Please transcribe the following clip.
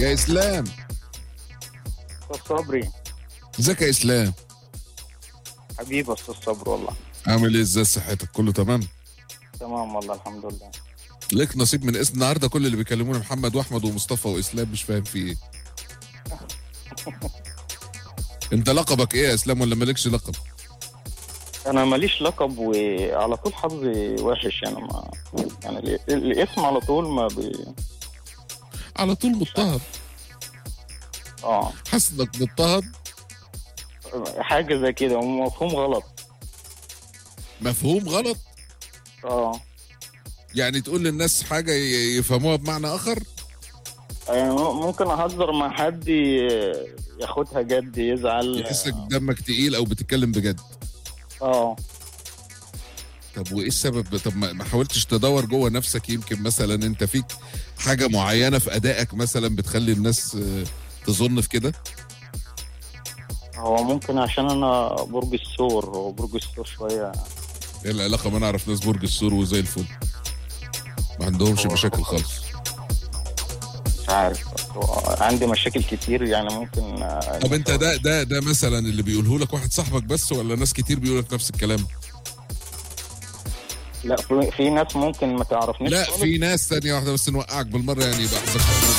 يا اسلام استاذ صبري ازيك يا اسلام حبيبي استاذ صبري والله عامل ايه ازاي صحتك كله تمام تمام والله الحمد لله ليك نصيب من اسم النهارده كل اللي بيكلموني محمد واحمد ومصطفى واسلام مش فاهم في ايه انت لقبك ايه يا اسلام ولا مالكش لقب انا ماليش لقب وعلى طول حظي وحش يعني ما يعني ال- الاسم على طول ما بي على طول مضطهد اه حاسس انك مضطهد حاجه زي كده ومفهوم غلط مفهوم غلط اه يعني تقول للناس حاجه ي- يفهموها بمعنى اخر يعني ممكن اهزر مع حد ي- ياخدها جد يزعل يحسك دمك تقيل او بتتكلم بجد اه طب وايه السبب طب ما ما حاولتش تدور جوه نفسك يمكن مثلا انت فيك حاجه معينه في ادائك مثلا بتخلي الناس آه، تظن في كده هو ممكن عشان انا برج الثور وبرج الثور شويه ايه العلاقه ما نعرف ناس برج السور وزي الفل ما عندهمش هو- مشاكل خالص مش عارف هو عندي مشاكل كتير يعني ممكن آه، طب انت ده ده ده مثلا اللي بيقوله لك واحد صاحبك بس ولا ناس كتير بيقول لك نفس الكلام لا في, في ناس ممكن ما تعرفنيش لا خالص. في ناس ثانيه واحده بس نوقعك بالمره يعني يبقى حظك